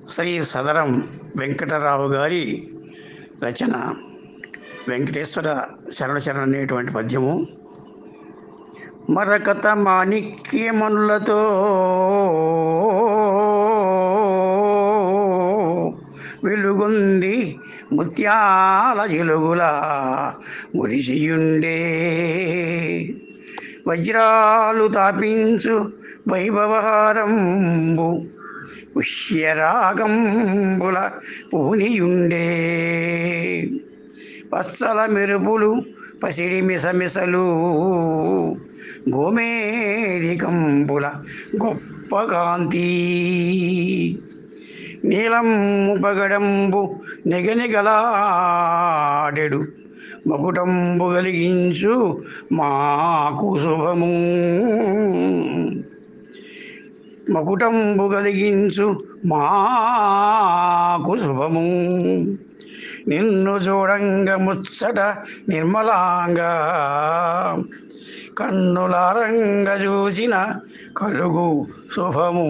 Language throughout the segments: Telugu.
శ్రీ సదరం వెంకటరావు గారి రచన వెంకటేశ్వర శరణ శరణ అనేటువంటి పద్యము మరకత మాణిక్యమనులతో వెలుగొంది ముత్యాల జిలుగుల మురిసియుండే వజ్రాలు తాపించు వైభవహారంబు పుష్యరాగంబుల పూనియుండే పచ్చల మెరుపులు పసిడి మిసమిసలు గోమేధికంబుల గొప్ప కాంతి నీలం పగడంబు నెగనెగలాడెడు మకుటంబు కలిగించు మాకు శుభము మకుటంబు కలిగించు మాకు శుభము నిన్ను చూడంగ ముచ్చట నిర్మలాంగా కన్నులారంగ చూసిన కలుగు శుభము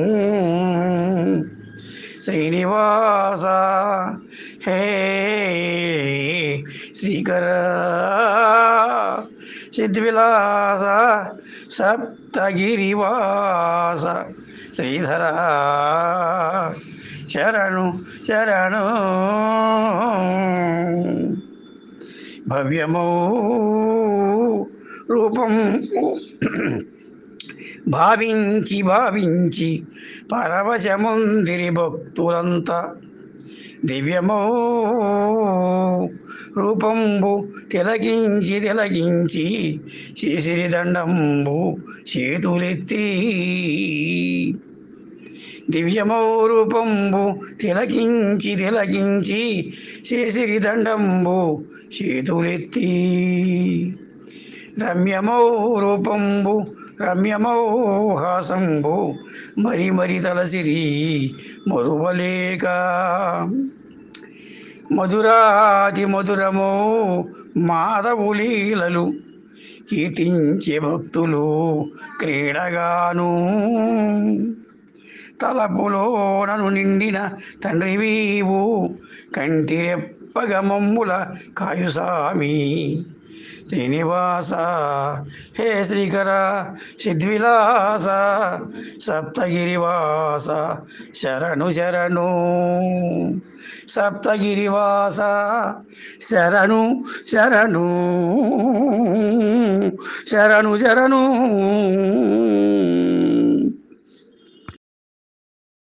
శ్రీనివాస హే శ్రీకర సిద్ధివిలాస సప్తగిరివాస శ్రీధర శరణు శరణు భవ్యమౌ రూపం భావించి భావించి పరవశముందిరి భక్తులంతా దివ్యమో రూపంబు తిలగించి తిలగించి శిశిరి దండంబు చేతులెత్తి దివ్యమౌ రూపంబు తిలకించి తిలకించి శిశిరి దండంబు చేతులెత్తి రమ్యమౌ రూపంబు రమ్యమౌ హాసంబు మరి మరి తలసిరి మరువలేక మధురాతి మధురమో మాధవులీలలు కీర్తించే భక్తులు క్రీడగాను తలపులో నన్ను నిండిన తండ్రి వీవు కంటిరెప్పగ మమ్ముల కాయుసామి శ్రీనివాస హే శ్రీకర సిద్విలాస సప్తగిరివాస శరణు శరణు సప్తగిరివాస శరణు శరణు శరణు శరణు